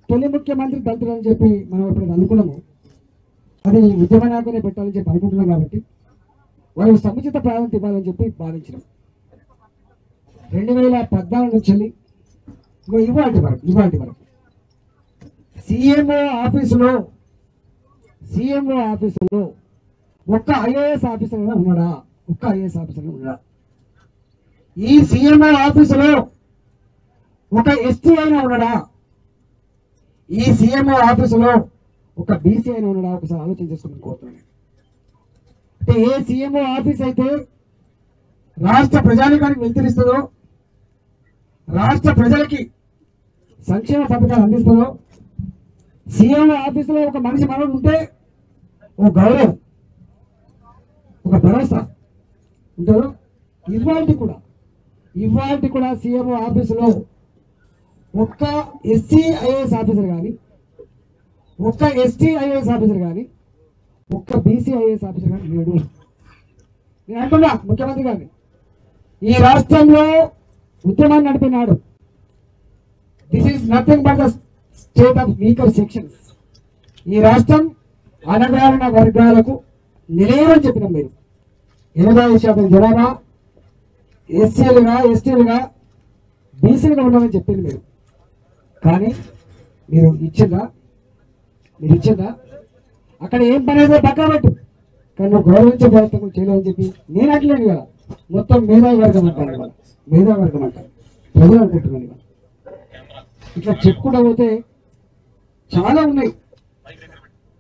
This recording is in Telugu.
తొలి ముఖ్యమంత్రి దళితులు అని చెప్పి మనం ఇప్పుడు అనుకున్నాము అది ఉద్యమ నాయకునే పెట్టాలని చెప్పి అనుకుంటున్నాం కాబట్టి వాళ్ళు సముచిత ప్రాధాన్యత ఇవ్వాలని చెప్పి భావించినాం రెండు వేల పద్నాలుగు నుంచి వెళ్ళి ఇగో ఇవాటి వరకు ఇవాటి వరకు సీఎంఓ ఆఫీసులో సీఎంఓ ఆఫీసులో ఒక్క ఐఏఎస్ ఆఫీసర్ అయినా ఉన్నాడా ఒక్క ఐఏఎస్ ఆఫీసర్ అయినా ఉన్నాడా ఈ సీఎంఓ ఆఫీసులో ఒక ఎస్టీ అయినా ఉన్నాడా ఈ సీఎంఓ ఆఫీసులో ఒక బీసీ అయినా ఉన్నాడా ఒకసారి ఆలోచన చేసుకుని కోరుతున్నాను అంటే ఏ సీఎంఓ ఆఫీస్ అయితే రాష్ట్ర ప్రజానికానికి వెళ్తిరిస్తుందో రాష్ట్ర ప్రజలకి సంక్షేమ పథకాలు అందిస్తుందో సీఎంఓ ఆఫీసులో ఒక మనిషి మనడు ఉంటే ఒక గౌరవం ఒక భరోసా ఉంటారు ఇవాళ కూడా ఇవాళ కూడా సీఎంఓ ఆఫీసులో ఒక్క ఎస్సీ ఐఏఎస్ ఆఫీసర్ కానీ ఒక్క ఎస్టీ ఐఏఎస్ ఆఫీసర్ కానీ ఒక్క బీసీ ఐఏఎస్ ఆఫీసర్ కానీ లేడు నేను అంటున్నా ముఖ్యమంత్రి గారిని ఈ రాష్ట్రంలో ఉద్యమాన్ని నడిపినాడు this is nothing but the state of weaker sections ఈ రాష్ట్రం అనగారిన వర్గాలకు నిలయమని చెప్పినాం మీరు ఎనభై శాతం జనాభా ఎస్సీలుగా ఎస్టీలుగా బీసీలుగా ఉండమని చెప్పింది మీరు కానీ మీరు ఇచ్చిందా మీరు ఇచ్చిందా అక్కడ ఏం పని అయితే పక్కా పెట్టు కానీ నువ్వు గౌరవించే ప్రయత్నం కూడా చేయలేదని చెప్పి నేను అట్లేదు కదా మొత్తం మేధావి వర్గం అంటారు ఇవాళ మేధావి వర్గం అంటారు ప్రజలు అనుకుంటున్నాను ఇవాళ ఇట్లా చెప్పుకుంటూ పోతే చాలా ఉన్నాయి